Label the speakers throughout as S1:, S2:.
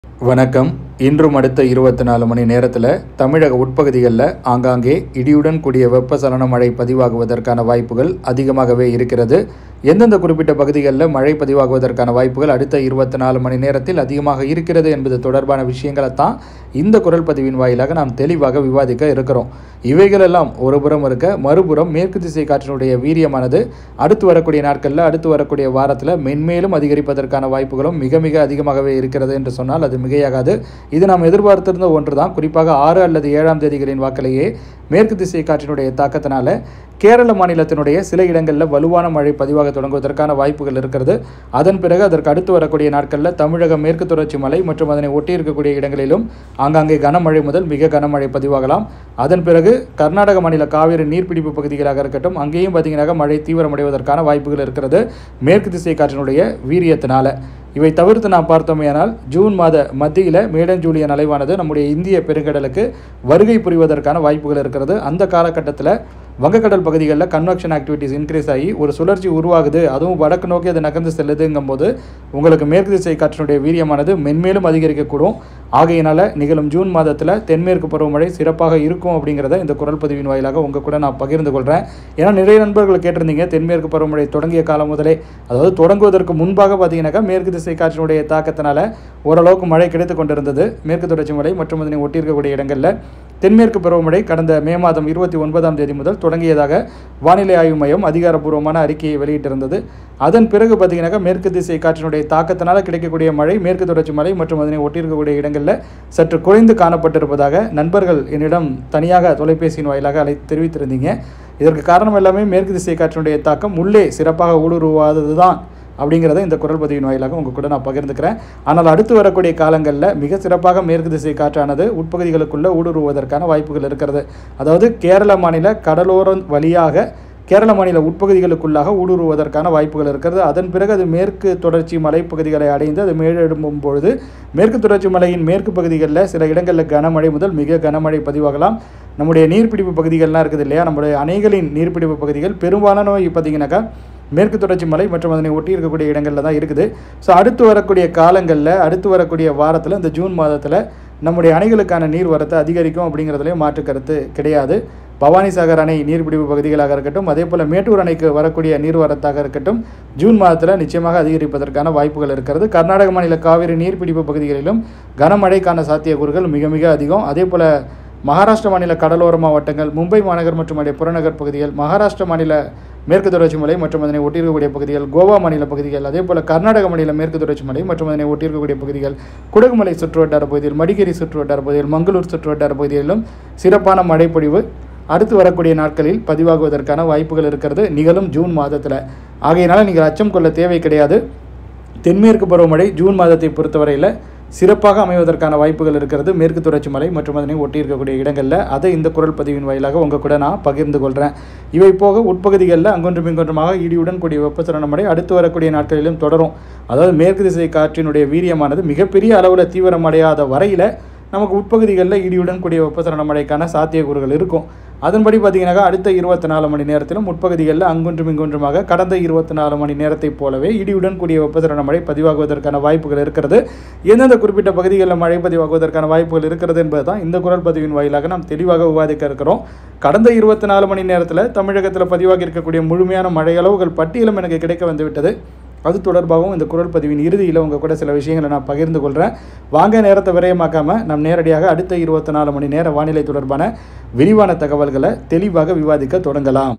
S1: வணக்கம் இன்றும் அடுத்த இருபத்தி நாலு மணி நேரத்தில் தமிழக உட்பகுதிகளில் ஆங்காங்கே இடியுடன் கூடிய வெப்பசலன மழை பதிவாகுவதற்கான வாய்ப்புகள் அதிகமாகவே இருக்கிறது எந்தெந்த குறிப்பிட்ட பகுதிகளில் மழை பதிவாகுவதற்கான வாய்ப்புகள் அடுத்த இருபத்தி நாலு மணி நேரத்தில் அதிகமாக இருக்கிறது என்பது தொடர்பான விஷயங்களை தான் இந்த குரல் பதிவின் வாயிலாக நாம் தெளிவாக விவாதிக்க இருக்கிறோம் இவைகளெல்லாம் ஒரு புறம் இருக்க மறுபுறம் மேற்கு திசை காற்றினுடைய வீரியமானது அடுத்து வரக்கூடிய நாட்களில் அடுத்து வரக்கூடிய வாரத்தில் மென்மேலும் அதிகரிப்பதற்கான வாய்ப்புகளும் மிக மிக அதிகமாகவே இருக்கிறது என்று சொன்னால் அது மிகையாகாது இது நாம் எதிர்பார்த்திருந்த ஒன்று தான் குறிப்பாக ஆறு அல்லது ஏழாம் தேதிகளின் வாக்கிலேயே மேற்கு திசை காற்றினுடைய தாக்கத்தினால கேரள மாநிலத்தினுடைய சில இடங்களில் வலுவான மழை பதிவாக தொடங்குவதற்கான வாய்ப்புகள் இருக்கிறது அதன் பிறகு அதற்கு அடுத்து வரக்கூடிய நாட்களில் தமிழக மேற்கு தொடர்ச்சி மலை மற்றும் அதனை ஒட்டி இருக்கக்கூடிய இடங்களிலும் ஆங்காங்கே கனமழை முதல் மிக கனமழை பதிவாகலாம் அதன் பிறகு கர்நாடக மாநில காவிரி நீர்பிடிப்பு பகுதிகளாக இருக்கட்டும் அங்கேயும் பார்த்தீங்கன்னா மழை தீவிரமடைவதற்கான வாய்ப்புகள் இருக்கிறது மேற்கு திசை காற்றினுடைய வீரியத்தினால இவை தவிர்த்து நாம் பார்த்தோமேயானால் ஜூன் மாத மத்தியில் மேடன் ஜூலியன் அலைவானது நம்முடைய இந்திய பெருங்கடலுக்கு வருகை புரிவதற்கான வாய்ப்புகள் இருக்கிறது அந்த காலகட்டத்தில் வங்கக்கடல் பகுதிகளில் கன்வெக்ஷன் ஆக்டிவிட்டிஸ் இன்க்ரீஸ் ஆகி ஒரு சுழற்சி உருவாகுது அதுவும் வடக்கு நோக்கி அது நகர்ந்து செல்லுதுங்கும்போது உங்களுக்கு மேற்கு திசை காற்றினுடைய வீரியமானது மென்மேலும் அதிகரிக்கக்கூடும் ஆகையினால நிகழும் ஜூன் மாதத்தில் தென்மேற்கு பருவமழை சிறப்பாக இருக்கும் அப்படிங்கிறத இந்த குரல் பதிவின் வாயிலாக உங்கள் கூட நான் பகிர்ந்து கொள்கிறேன் ஏன்னா நிறைய நண்பர்கள் கேட்டிருந்தீங்க தென்மேற்கு பருவமழை தொடங்கிய காலம் முதலே அதாவது தொடங்குவதற்கு முன்பாக பார்த்தீங்கன்னாக்கா மேற்கு திசை காற்றினுடைய தாக்கத்தினால ஓரளவுக்கு மழை கிடைத்து கொண்டிருந்தது மேற்கு தொடர்ச்சி மலை மற்றும் அதனை ஒட்டியிருக்கக்கூடிய இடங்களில் தென்மேற்கு பருவமழை கடந்த மே மாதம் இருபத்தி ஒன்பதாம் தேதி முதல் தொடங்கியதாக வானிலை ஆய்வு மையம் அதிகாரப்பூர்வமான அறிக்கையை வெளியிட்டிருந்தது அதன் பிறகு பார்த்தீங்கன்னாக்கா மேற்கு திசை காற்றினுடைய தாக்கத்தினால் கிடைக்கக்கூடிய மழை மேற்கு தொடர்ச்சி மலை மற்றும் அதனை ஒட்டியிருக்கக்கூடிய இடங்களில் சற்று குறைந்து காணப்பட்டிருப்பதாக நண்பர்கள் என்னிடம் தனியாக தொலைபேசியின் வாயிலாக அழைத்து தெரிவித்திருந்தீங்க இதற்கு காரணம் எல்லாமே மேற்கு திசை காற்றினுடைய தாக்கம் உள்ளே சிறப்பாக ஊடுருவாதது தான் அப்படிங்கிறத இந்த குரல் பதிவின் வாயிலாக உங்கள் கூட நான் பகிர்ந்துக்கிறேன் ஆனால் அடுத்து வரக்கூடிய காலங்களில் மிக சிறப்பாக மேற்கு திசை காற்றானது உட்பகுதிகளுக்குள்ளே ஊடுருவதற்கான வாய்ப்புகள் இருக்கிறது அதாவது கேரள மாநில கடலோரம் வழியாக கேரள மாநில உட்பகுதிகளுக்குள்ளாக ஊடுருவதற்கான வாய்ப்புகள் இருக்கிறது அதன் பிறகு அது மேற்கு தொடர்ச்சி மலைப்பகுதிகளை அடைந்து அது மேலெழும்பும் பொழுது மேற்கு தொடர்ச்சி மலையின் மேற்கு பகுதிகளில் சில இடங்களில் கனமழை முதல் மிக கனமழை பதிவாகலாம் நம்முடைய நீர்பிடிப்பு பகுதிகள்லாம் இருக்குது இல்லையா நம்முடைய அணைகளின் நீர்பிடிப்பு பகுதிகள் பெரும்பாலான பார்த்தீங்கன்னாக்கா மேற்கு தொடர்ச்சி மலை மற்றும் அதனை ஒட்டி இருக்கக்கூடிய இடங்களில் தான் இருக்குது ஸோ அடுத்து வரக்கூடிய காலங்களில் அடுத்து வரக்கூடிய வாரத்தில் இந்த ஜூன் மாதத்தில் நம்முடைய அணைகளுக்கான நீர் வரத்து அதிகரிக்கும் அப்படிங்கிறதுலேயும் மாற்று கருத்து கிடையாது பவானிசாகர் அணை நீர்பிடிப்பு பகுதிகளாக இருக்கட்டும் அதே போல் மேட்டூர் அணைக்கு வரக்கூடிய நீர்வரத்தாக இருக்கட்டும் ஜூன் மாதத்தில் நிச்சயமாக அதிகரிப்பதற்கான வாய்ப்புகள் இருக்கிறது கர்நாடக மாநில காவிரி நீர்பிடிப்பு பகுதிகளிலும் கனமழைக்கான சாத்தியக்கூறுகள் மிக மிக அதிகம் அதே போல் மகாராஷ்டிர மாநில கடலோர மாவட்டங்கள் மும்பை மாநகர் மற்றும் அதே புறநகர் பகுதிகள் மகாராஷ்டிர மாநில மேற்கு தொடர்ச்சி மலை மற்றும் அதனை ஒட்டியிருக்கக்கூடிய பகுதிகள் கோவா மாநில பகுதிகள் அதே போல் கர்நாடக மாநில மேற்கு தொடர்ச்சி மலை மற்றும் அதனை ஒட்டியிருக்கக்கூடிய பகுதிகள் குடகுமலை சுற்றுவட்டார பகுதிகள் மடிக்கேரி சுற்றுவட்டார பகுதிகள் மங்களூர் சுற்றுவட்டார பகுதிகளிலும் சிறப்பான மழைப்பொழிவு அடுத்து வரக்கூடிய நாட்களில் பதிவாகுவதற்கான வாய்ப்புகள் இருக்கிறது நிகழும் ஜூன் மாதத்தில் ஆகையினால நீங்கள் அச்சம் கொள்ள தேவை கிடையாது தென்மேற்கு பருவமழை ஜூன் மாதத்தை பொறுத்தவரையில் சிறப்பாக அமைவதற்கான வாய்ப்புகள் இருக்கிறது மேற்கு தொடர்ச்சி மலை மற்றும் அதனை ஒட்டி இருக்கக்கூடிய இடங்களில் அதை இந்த குரல் பதிவின் வாயிலாக உங்கள் கூட நான் பகிர்ந்து கொள்கிறேன் இவை போக உட்பகுதிகளில் அங்கொன்றும் இங்கொன்றுமாக இடியுடன் கூடிய வெப்பசலன மழை அடுத்து வரக்கூடிய நாட்களிலும் தொடரும் அதாவது மேற்கு திசை காற்றினுடைய வீரியமானது மிகப்பெரிய அளவில் தீவிரமடையாத வரையில் நமக்கு உட்பகுதிகளில் இடியுடன் கூடிய வெப்பசலன மழைக்கான சாத்தியக்கூறுகள் இருக்கும் அதன்படி பார்த்தீங்கன்னாக்கா அடுத்த இருபத்தி நாலு மணி நேரத்திலும் உட்பகுதிகளில் அங்கொன்றும் இங்கொன்றுமாக கடந்த இருபத்தி நாலு மணி நேரத்தைப் போலவே இடியுடன் கூடிய வெப்பசலன மழை பதிவாகுவதற்கான வாய்ப்புகள் இருக்கிறது எந்தெந்த குறிப்பிட்ட பகுதிகளில் மழை பதிவாகுவதற்கான வாய்ப்புகள் இருக்கிறது என்பது தான் இந்த குரல் பதிவின் வாயிலாக நாம் தெளிவாக விவாதிக்க இருக்கிறோம் கடந்த இருபத்தி நாலு மணி நேரத்தில் தமிழகத்தில் பதிவாகி இருக்கக்கூடிய முழுமையான மழை அளவுகள் பட்டியலும் எனக்கு கிடைக்க வந்துவிட்டது அது தொடர்பாகவும் இந்த குரல் பதிவின் இறுதியில் உங்கள் கூட சில விஷயங்களை நான் பகிர்ந்து கொள்கிறேன் வாங்க நேரத்தை விரயமாக்காமல் நம் நேரடியாக அடுத்த இருபத்தி நாலு மணி நேர வானிலை தொடர்பான விரிவான தகவல்களை தெளிவாக விவாதிக்க தொடங்கலாம்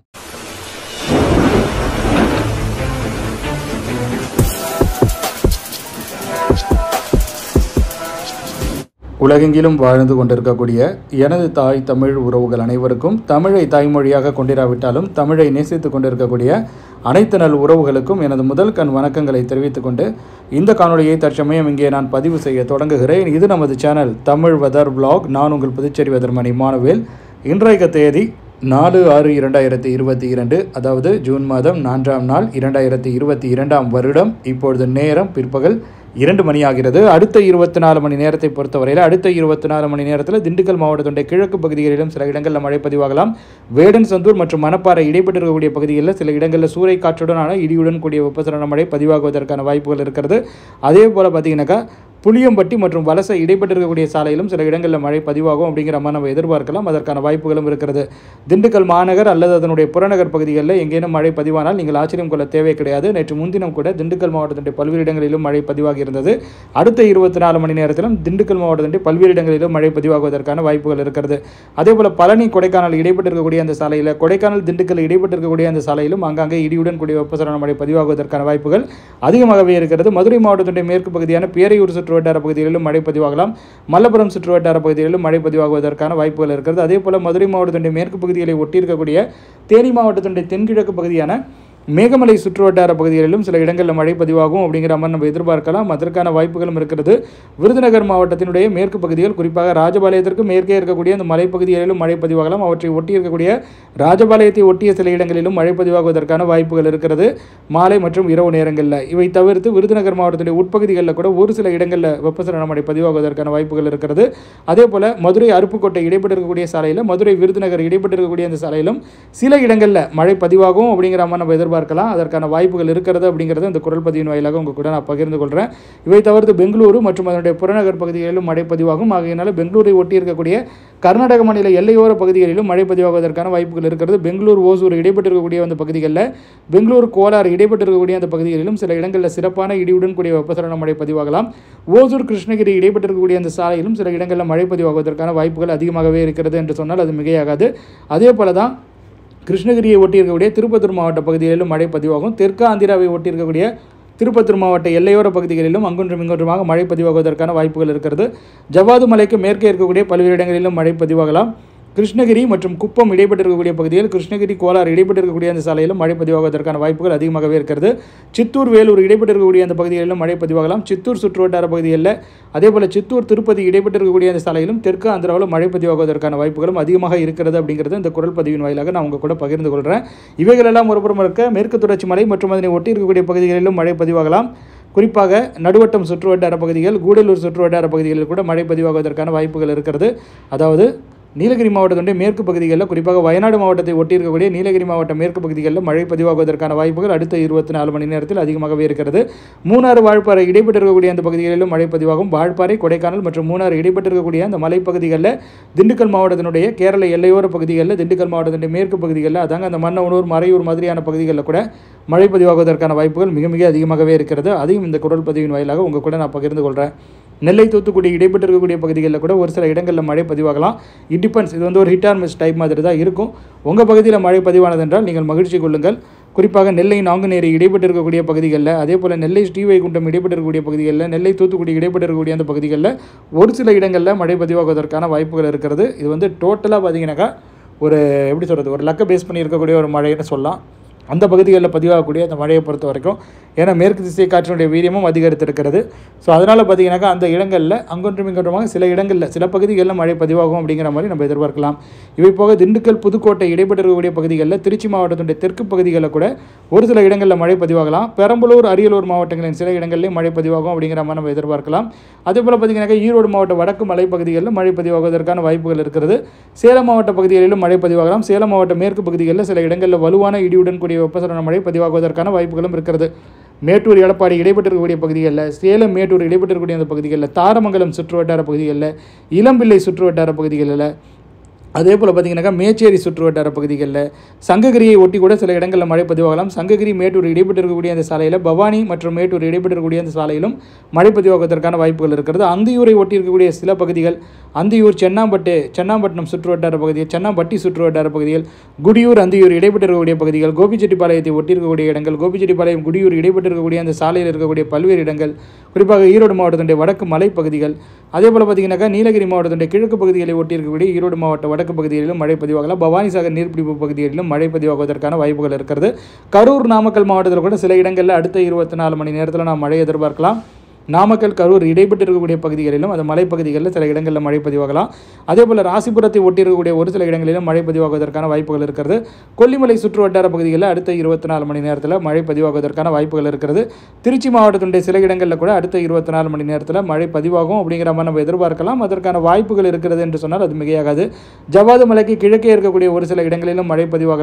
S1: உலகெங்கிலும் வாழ்ந்து கொண்டிருக்கக்கூடிய எனது தாய் தமிழ் உறவுகள் அனைவருக்கும் தமிழை தாய்மொழியாக கொண்டிராவிட்டாலும் தமிழை நேசித்து கொண்டிருக்கக்கூடிய அனைத்து நல் உறவுகளுக்கும் எனது முதல் கண் வணக்கங்களை தெரிவித்துக் கொண்டு இந்த காணொலியை தற்சமயம் இங்கே நான் பதிவு செய்ய தொடங்குகிறேன் இது நமது சேனல் தமிழ் வெதர் vlog நான் உங்கள் புதுச்சேரி வெதர்மணி மானவேல் இன்றைய தேதி நாலு ஆறு இரண்டாயிரத்தி இருபத்தி இரண்டு அதாவது ஜூன் மாதம் நான்காம் நாள் இரண்டாயிரத்தி இருபத்தி இரண்டாம் வருடம் இப்பொழுது நேரம் பிற்பகல் இரண்டு மணி ஆகிறது அடுத்த இருபத்தி நாலு மணி நேரத்தை பொறுத்தவரையில் அடுத்த இருபத்தி நாலு மணி நேரத்தில் திண்டுக்கல் மாவட்டத்துடைய கிழக்கு பகுதிகளிலும் சில இடங்களில் மழை பதிவாகலாம் வேடன் சந்தூர் மற்றும் மணப்பாறை இடைப்பட்டு இருக்கக்கூடிய பகுதிகளில் சில இடங்களில் சூறை காற்றுடனான இடியுடன் கூடிய வெப்பசலன மழை பதிவாகுவதற்கான வாய்ப்புகள் இருக்கிறது அதே போல் பார்த்தீங்கன்னாக்கா புளியம்பட்டி மற்றும் வலச இடைப்பட்டிருக்கக்கூடிய சாலையிலும் சில இடங்களில் மழை பதிவாகும் அப்படிங்கிற மாதிரி நம்ம எதிர்பார்க்கலாம் அதற்கான வாய்ப்புகளும் இருக்கிறது திண்டுக்கல் மாநகர் அல்லது அதனுடைய புறநகர் பகுதிகளில் எங்கேனும் மழை பதிவானால் நீங்கள் ஆச்சரியம் கொள்ள தேவை கிடையாது நேற்று முன்தினம் கூட திண்டுக்கல் மாவட்டத்தினுடைய பல்வேறு இடங்களிலும் மழை பதிவாகி இருந்தது அடுத்த இருபத்தி நாலு மணி நேரத்திலும் திண்டுக்கல் மாவட்டத்தினுடைய பல்வேறு இடங்களிலும் மழை பதிவாகுவதற்கான வாய்ப்புகள் இருக்கிறது அதே போல் பழனி கொடைக்கானல் இடைப்பட்டிருக்கக்கூடிய அந்த சாலையில் கொடைக்கானல் திண்டுக்கல் இடைப்பட்டிருக்கக்கூடிய அந்த சாலையிலும் ஆங்காங்கே இடியுடன் கூடிய வெப்பசலன மழை பதிவாகுவதற்கான வாய்ப்புகள் அதிகமாகவே இருக்கிறது மதுரை மாவட்டத்தினுடைய மேற்கு பகுதியான பேரையூர் சுற்று வட்டார பகுதிகளிலும் மழை பதிவாகலாம் மல்லபுரம் சுற்று வட்டார பகுதிகளிலும் மழை பதிவாகுவதற்கான வாய்ப்புகள் இருக்கிறது அதே போல் மதுரை மாவட்டத்தினுடைய மேற்கு பகுதிகளை ஒட்டியிருக்கக்கூடிய தேனி மாவட்டத்தினுடைய தென்கிழக்கு பகுதியான மேகமலை சுற்றுவட்டார பகுதிகளிலும் சில இடங்களில் மழை பதிவாகும் அப்படிங்கிற மாதிரி நம்ம எதிர்பார்க்கலாம் அதற்கான வாய்ப்புகளும் இருக்கிறது விருதுநகர் மாவட்டத்தினுடைய மேற்கு பகுதிகள் குறிப்பாக ராஜபாளையத்திற்கு மேற்கே இருக்கக்கூடிய அந்த மலைப்பகுதிகளிலும் மழை பதிவாகலாம் அவற்றை ஒட்டி இருக்கக்கூடிய ராஜபாளையத்தை ஒட்டிய சில இடங்களிலும் மழை பதிவாகுவதற்கான வாய்ப்புகள் இருக்கிறது மாலை மற்றும் இரவு நேரங்களில் இவை தவிர்த்து விருதுநகர் மாவட்டத்தினுடைய உட்பகுதிகளில் கூட ஒரு சில இடங்களில் வெப்பசலன மழை பதிவாகுவதற்கான வாய்ப்புகள் இருக்கிறது அதே போல் மதுரை அருப்புக்கோட்டை இடைப்பட்டு இருக்கக்கூடிய சாலையில் மதுரை விருதுநகர் இடைப்பட்டு இருக்கக்கூடிய அந்த சாலையிலும் சில இடங்களில் மழை பதிவாகும் அப்படிங்கிற மாதிரி நம்ம எதிர்பார்க்கலாம் அதற்கான வாய்ப்புகள் இருக்கிறது அப்படிங்கிறது இந்த குரல் பதிவின் வாயிலாக உங்கள் கூட நான் பகிர்ந்து கொள்கிறேன் இவை தவிர்த்து பெங்களூரு மற்றும் அதனுடைய புறநகர் பகுதிகளிலும் மழை பதிவாகும் ஆகையினால பெங்களூரை ஒட்டி இருக்கக்கூடிய கர்நாடக மாநில எல்லையோர பகுதிகளிலும் மழை பதிவாகுவதற்கான வாய்ப்புகள் இருக்கிறது பெங்களூர் ஓசூர் இடைப்பட்டு இருக்கக்கூடிய அந்த பகுதிகளில் பெங்களூர் கோலார் இடைப்பட்டு இருக்கக்கூடிய அந்த பகுதிகளிலும் சில இடங்களில் சிறப்பான இடியுடன் கூடிய வெப்பசலன மழை பதிவாகலாம் ஓசூர் கிருஷ்ணகிரி இடைப்பட்டு இருக்கக்கூடிய அந்த சாலையிலும் சில இடங்களில் மழை பதிவாகுவதற்கான வாய்ப்புகள் அதிகமாகவே இருக்கிறது என்று சொன்னால் அது மிகையாகாது அதே போல தான் கிருஷ்ணகிரியை ஒட்டி இருக்கக்கூடிய திருப்பத்தூர் மாவட்ட பகுதிகளிலும் மழை பதிவாகும் தெற்கு ஆந்திராவை ஒட்டி இருக்கக்கூடிய திருப்பத்தூர் மாவட்ட எல்லையோர பகுதிகளிலும் அங்கொன்றும் இங்கொன்றுமாக மழை பதிவாகுவதற்கான வாய்ப்புகள் இருக்கிறது ஜவ்வாது மலைக்கு மேற்கே இருக்கக்கூடிய பல்வேறு இடங்களிலும் மழை பதிவாகலாம் கிருஷ்ணகிரி மற்றும் குப்பம் இடைப்பட்டிருக்கக்கூடிய பகுதியில் கிருஷ்ணகிரி கோலார் இடைப்பட்டிருக்கக்கூடிய அந்த சாலையிலும் மழை பதிவாகுவதற்கான வாய்ப்புகள் அதிகமாகவே இருக்கிறது சித்தூர் வேலூர் இடைப்பட்டிருக்கக்கூடிய அந்த பகுதிகளிலும் மழை பதிவாகலாம் சித்தூர் சுற்றுவட்டார பகுதிகளில் அதே போல் சித்தூர் திருப்பதி இடைப்பட்டிருக்கக்கூடிய அந்த சாலையிலும் தெற்கு ஆந்திராவில் மழை பதிவாகுவதற்கான வாய்ப்புகளும் அதிகமாக இருக்கிறது அப்படிங்கிறது இந்த குரல் பதிவின் வாயிலாக நான் உங்கள் கூட பகிர்ந்து கொள்கிறேன் இவைகளெல்லாம் ஒருபுறம் இருக்க மேற்கு தொடர்ச்சி மலை மற்றும் அதனை ஒட்டி இருக்கக்கூடிய பகுதிகளிலும் மழை பதிவாகலாம் குறிப்பாக நடுவட்டம் சுற்றுவட்டார பகுதிகள் கூடலூர் சுற்றுவட்டார பகுதிகளில் கூட மழை பதிவாகுவதற்கான வாய்ப்புகள் இருக்கிறது அதாவது நீலகிரி மாவட்டத்தினுடைய மேற்கு பகுதிகளில் குறிப்பாக வயநாடு மாவட்டத்தை ஒட்டி இருக்கக்கூடிய நீலகிரி மாவட்ட மேற்கு பகுதிகளில் மழை பதிவாகுவதற்கான வாய்ப்புகள் அடுத்த இருபத்தி நாலு மணி நேரத்தில் அதிகமாகவே இருக்கிறது மூணாறு வாழ்ப்பாறை இடைப்பட்டு இருக்கக்கூடிய அந்த பகுதிகளிலும் மழை பதிவாகும் வாழ்ப்பாறை கொடைக்கானல் மற்றும் மூணாறு இடைப்பட்டு இருக்கக்கூடிய அந்த மலைப்பகுதிகளில் திண்டுக்கல் மாவட்டத்தினுடைய கேரள எல்லையோர பகுதிகளில் திண்டுக்கல் மாவட்டத்தினுடைய மேற்கு பகுதிகளில் அதாங்க அந்த மன்னவனூர் மறையூர் மாதிரியான பகுதிகளில் கூட மழை பதிவாகுவதற்கான வாய்ப்புகள் மிக மிக அதிகமாகவே இருக்கிறது அதையும் இந்த குரல் பதிவின் வாயிலாக உங்கள் கூட நான் பகிர்ந்து கொள்கிறேன் நெல்லை தூத்துக்குடி இடைப்பட்டு இருக்கக்கூடிய பகுதிகளில் கூட ஒரு சில இடங்களில் மழை பதிவாகலாம் இட் டிபெண்ட்ஸ் இது வந்து ஒரு ஹிட் ஆர் மிஸ் டைப் மாதிரி தான் இருக்கும் உங்கள் பகுதியில் மழை பதிவானது என்றால் நீங்கள் மகிழ்ச்சி கொள்ளுங்கள் குறிப்பாக நெல்லை நாங்குநேரி இடைப்பட்டு இருக்கக்கூடிய பகுதிகளில் அதே போல் நெல்லை ஸ்ரீவைகுண்டம் இடைப்பட்டு இருக்கக்கூடிய பகுதிகளில் நெல்லை தூத்துக்குடி இடைப்பட்டு இருக்கக்கூடிய அந்த பகுதிகளில் ஒரு சில இடங்களில் மழை பதிவாகுவதற்கான வாய்ப்புகள் இருக்கிறது இது வந்து டோட்டலாக பார்த்தீங்கன்னாக்கா ஒரு எப்படி சொல்கிறது ஒரு லக்க பேஸ் பண்ணி இருக்கக்கூடிய ஒரு மழைன்னு சொல்லலாம் அந்த பகுதிகளில் பதிவாகக்கூடிய அந்த மழையை பொறுத்த வரைக்கும் ஏன்னா மேற்கு திசை காற்றினுடைய வீரியமும் அதிகரித்திருக்கிறது ஸோ அதனால் பார்த்தீங்கன்னாக்கா அந்த இடங்களில் அங்கொன்றும் இங்கொன்றுமாக சில இடங்களில் சில பகுதிகளில் மழை பதிவாகும் அப்படிங்கிற மாதிரி நம்ம எதிர்பார்க்கலாம் இவை போக திண்டுக்கல் புதுக்கோட்டை இடைப்பட்டு இருக்கக்கூடிய பகுதிகளில் திருச்சி மாவட்டத்தினுடைய தெற்கு பகுதிகளில் கூட ஒரு சில இடங்களில் மழை பதிவாகலாம் பெரம்பலூர் அரியலூர் மாவட்டங்களின் சில இடங்களிலும் மழை பதிவாகும் அப்படிங்கிற மாதிரி நம்ம எதிர்பார்க்கலாம் அதே போல் பார்த்தீங்கன்னாக்கா ஈரோடு மாவட்ட வடக்கு மலைப்பகுதிகளில் மழை பதிவாகுவதற்கான வாய்ப்புகள் இருக்கிறது சேலம் மாவட்ட பகுதிகளிலும் மழை பதிவாகலாம் சேலம் மாவட்ட மேற்கு பகுதிகளில் சில இடங்களில் வலுவான இடியுடன் கூடிய வெப்பசலன மழை பதிவாகுவதற்கான வாய்ப்புகளும் இருக்கிறது மேட்டூர் எடப்பாடி இடைப்பட்டிருக்கக்கூடிய பகுதிகளில் சேலம் மேட்டூர் இடைப்பட்டிருக்கக்கூடிய அந்த பகுதிகளில் தாரமங்கலம் சுற்றுவட்டார பகுதிகளில் இளம்பிள்ளை சுற்றுவட்டார பகுதிகளில் அதே போல் பார்த்தீங்கன்னாக்கா மேச்சேரி சுற்றுவட்டார பகுதிகளில் சங்ககிரியை ஒட்டி கூட சில இடங்களில் மழை பதிவாகலாம் சங்ககிரி மேட்டூர் இடைப்பட்டு இருக்கக்கூடிய அந்த சாலையில் பவானி மற்றும் மேட்டூர் இடைப்பட்டு இருக்கக்கூடிய அந்த சாலையிலும் மழை பதிவாகுவதற்கான வாய்ப்புகள் இருக்கிறது அந்தியூரை ஒட்டி இருக்கக்கூடிய சில பகுதிகள் அந்தியூர் சென்னாம்பட்டு சென்னாம்பட்டினம் சுற்றுவட்டார பகுதிகள் சென்னாம்பட்டி சுற்றுவட்டார பகுதிகள் குடியூர் அந்தியூர் இடைப்பட்டு இருக்கக்கூடிய பகுதிகள் கோபிச்செட்டிப்பாளையத்தை ஒட்டி இருக்கக்கூடிய இடங்கள் கோபிச்செட்டிப்பாளையம் குடியூர் இடைப்பட்டு இருக்கக்கூடிய அந்த சாலையில் இருக்கக்கூடிய பல்வேறு இடங்கள் குறிப்பாக ஈரோடு மாவட்டத்தினுடைய வடக்கு மலைப்பகுதிகள் அதே போல் பார்த்தீங்கன்னாக்கா நீலகிரி மாவட்டத்தினுடைய கிழக்கு பகுதிகளை ஒட்டி இருக்கக்கூடிய ஈரோடு மாவட்ட வடக்கு பகுதிகளிலும் மழை பதிவாகலாம் பவானிசாகர் நீர்பிடிப்பு பகுதிகளிலும் மழை பதிவாகுவதற்கான வாய்ப்புகள் இருக்கிறது கரூர் நாமக்கல் மாவட்டத்தில் கூட சில இடங்களில் அடுத்த இருபத்தி நாலு மணி நேரத்தில் நாம் மழை எதிர்பார்க்கலாம் நாமக்கல் கரூர் இடைப்பட்டு இருக்கக்கூடிய பகுதிகளிலும் அந்த மலைப்பகுதிகளில் சில இடங்களில் மழை பதிவாகலாம் அதே போல் ராசிபுரத்தை ஒட்டி இருக்கக்கூடிய ஒரு சில இடங்களிலும் மழை பதிவாகுவதற்கான வாய்ப்புகள் இருக்கிறது கொல்லிமலை சுற்று வட்டார பகுதிகளில் அடுத்த இருபத்தி நாலு மணி நேரத்தில் மழை பதிவாகுவதற்கான வாய்ப்புகள் இருக்கிறது திருச்சி மாவட்டத்தினுடைய சில இடங்களில் கூட அடுத்த இருபத்தி நாலு மணி நேரத்தில் மழை பதிவாகும் அப்படிங்கிற மாதிரி நம்ம எதிர்பார்க்கலாம் அதற்கான வாய்ப்புகள் இருக்கிறது என்று சொன்னால் அது மிகையாகாது ஜவ்வாது மலைக்கு கிழக்கே இருக்கக்கூடிய ஒரு சில இடங்களிலும் மழை பதிவாகலாம்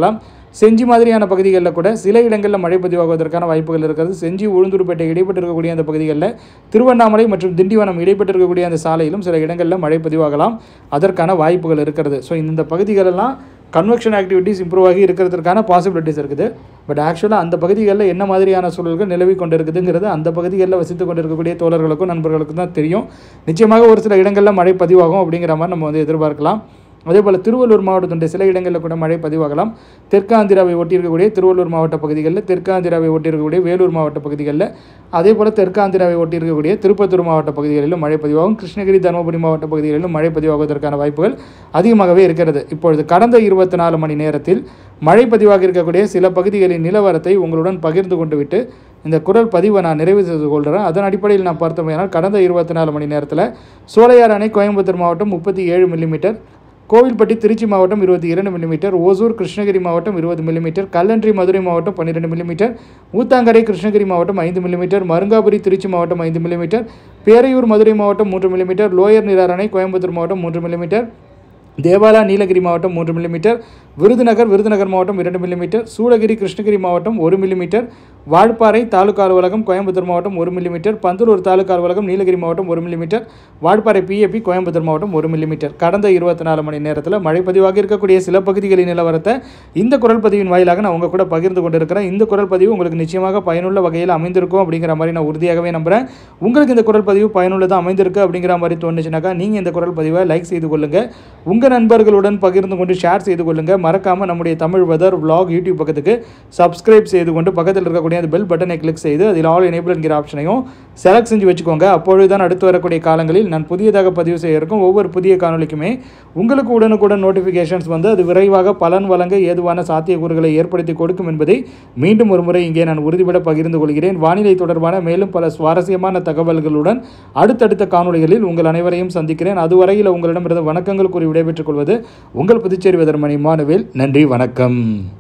S1: செஞ்சி மாதிரியான பகுதிகளில் கூட சில இடங்களில் மழை பதிவாகுவதற்கான வாய்ப்புகள் இருக்கிறது செஞ்சி உளுந்தூர்பேட்டை இடைப்பட்டு இருக்கக்கூடிய அந்த பகுதிகளில் திருவண்ணாமலை மற்றும் திண்டிவனம் இடைப்பட்டு இருக்கக்கூடிய அந்த சாலையிலும் சில இடங்களில் மழை பதிவாகலாம் அதற்கான வாய்ப்புகள் இருக்கிறது ஸோ இந்த பகுதிகளெல்லாம் கன்வெக்ஷன் ஆக்டிவிட்டீஸ் இம்ப்ரூவ் ஆகி இருக்கிறதுக்கான பாசிபிலிட்டிஸ் இருக்குது பட் ஆக்சுவலாக அந்த பகுதிகளில் என்ன மாதிரியான சூழல்கள் நிலவி கொண்டு இருக்குதுங்கிறது அந்த பகுதிகளில் வசித்து கொண்டு இருக்கக்கூடிய தோழர்களுக்கும் நண்பர்களுக்கும் தான் தெரியும் நிச்சயமாக ஒரு சில இடங்களில் மழை பதிவாகும் அப்படிங்கிற மாதிரி நம்ம வந்து எதிர்பார்க்கலாம் அதே போல் திருவள்ளூர் மாவட்டத்துடைய சில இடங்களில் கூட மழை பதிவாகலாம் தெற்காந்திராவை ஒட்டி இருக்கக்கூடிய திருவள்ளூர் மாவட்ட பகுதிகளில் தெற்காந்திராவை ஒட்டி இருக்கக்கூடிய வேலூர் மாவட்ட பகுதிகளில் அதே போல் தெற்காந்திராவை ஒட்டி இருக்கக்கூடிய திருப்பத்தூர் மாவட்ட பகுதிகளிலும் மழை பதிவாகும் கிருஷ்ணகிரி தருமபுரி மாவட்ட பகுதிகளிலும் மழை பதிவாகுவதற்கான வாய்ப்புகள் அதிகமாகவே இருக்கிறது இப்பொழுது கடந்த இருபத்தி நாலு மணி நேரத்தில் மழை பதிவாகி இருக்கக்கூடிய சில பகுதிகளின் நிலவரத்தை உங்களுடன் பகிர்ந்து கொண்டு விட்டு இந்த குரல் பதிவை நான் நிறைவு செய்து கொள்கிறேன் அதன் அடிப்படையில் நான் பார்த்தோம்னால் கடந்த இருபத்தி நாலு மணி நேரத்தில் சோலையார் அணை கோயம்புத்தூர் மாவட்டம் முப்பத்தி ஏழு மில்லிமீட்டர் கோவில்பட்டி திருச்சி மாவட்டம் இருபத்தி இரண்டு மில்லிமீட்டர் ஓசூர் கிருஷ்ணகிரி மாவட்டம் இருபது மில்லிமீட்டர் கல்லன்றி மதுரை மாவட்டம் பன்னிரெண்டு மில்லிமீட்டர் ஊத்தாங்கரை கிருஷ்ணகிரி மாவட்டம் ஐந்து மில்லிமீட்டர் மருங்காபுரி திருச்சி மாவட்டம் ஐந்து மில்லிமீட்டர் பேரையூர் மதுரை மாவட்டம் மூன்று மில்லிமீட்டர் லோயர் நிலாரணை கோயம்புத்தூர் மாவட்டம் மூன்று மில்லிமீட்டர் தேவாலா நீலகிரி மாவட்டம் மூன்று மில்லிமீட்டர் விருதுநகர் விருதுநகர் மாவட்டம் இரண்டு மில்லிமீட்டர் சூளகிரி கிருஷ்ணகிரி மாவட்டம் ஒரு மில்லிமீட்டர் வால்பாறை தாலுகா அலுவலகம் கோயம்புத்தூர் மாவட்டம் ஒரு மில்லிமீட்டர் பந்தலூர் தாலுகா அலுவலகம் நீலகிரி மாவட்டம் ஒரு மில்லிமீட்டர் வால்பாறை பிஏபி கோயம்புத்தூர் மாவட்டம் ஒரு மில்லிமீட்டர் கடந்த இருபத்தி நாலு மணி நேரத்தில் மழை பதிவாக இருக்கக்கூடிய சில பகுதிகளின் நிலவரத்தை இந்த குரல் பதிவின் வாயிலாக நான் உங்கள் கூட பகிர்ந்து கொண்டிருக்கிறேன் இந்த குரல் பதிவு உங்களுக்கு நிச்சயமாக பயனுள்ள வகையில் அமைந்திருக்கும் அப்படிங்கிற மாதிரி நான் உறுதியாகவே நம்புகிறேன் உங்களுக்கு இந்த குரல் பதிவு பயனுள்ளதாக அமைந்திருக்கு அப்படிங்கிற மாதிரி தோணுச்சுனாக்கா நீங்கள் இந்த குரல் பதிவை லைக் செய்து கொள்ளுங்கள் உங்கள் நண்பர்களுடன் பகிர்ந்து கொண்டு ஷேர் செய்து கொள்ளுங்கள் மறக்காமல் நம்முடைய தமிழ் வெதர் vlog யூடியூப் பக்கத்துக்கு சப்ஸ்கிரைப் செய்து கொண்டு பக்கத்தில் இருக்கக்கூடிய அந்த பெல் பட்டனை கிளிக் செய்து அதில் ஆல் எனேபிள் என்கிற ஆப்ஷனையும் செலக்ட் செஞ்சு வச்சுக்கோங்க அப்பொழுது தான் அடுத்து வரக்கூடிய காலங்களில் நான் புதியதாக பதிவு செய்ய இருக்கும் ஒவ்வொரு புதிய காணொலிக்குமே உங்களுக்கு உடனுக்குடன் நோட்டிஃபிகேஷன்ஸ் வந்து அது விரைவாக பலன் வழங்க ஏதுவான சாத்தியக்கூறுகளை ஏற்படுத்தி கொடுக்கும் என்பதை மீண்டும் ஒரு முறை இங்கே நான் உறுதிபட பகிர்ந்து கொள்கிறேன் வானிலை தொடர்பான மேலும் பல சுவாரஸ்யமான தகவல்களுடன் அடுத்தடுத்த காணொளிகளில் உங்கள் அனைவரையும் சந்திக்கிறேன் அதுவரையில் உங்களிடமிருந்து வணக்கங்கள் கூறி விடைபெற்றுக் கொள்வது உங்கள் புதுச்சேரி வெதர்மணி மானுவேல் நன்றி வணக்கம்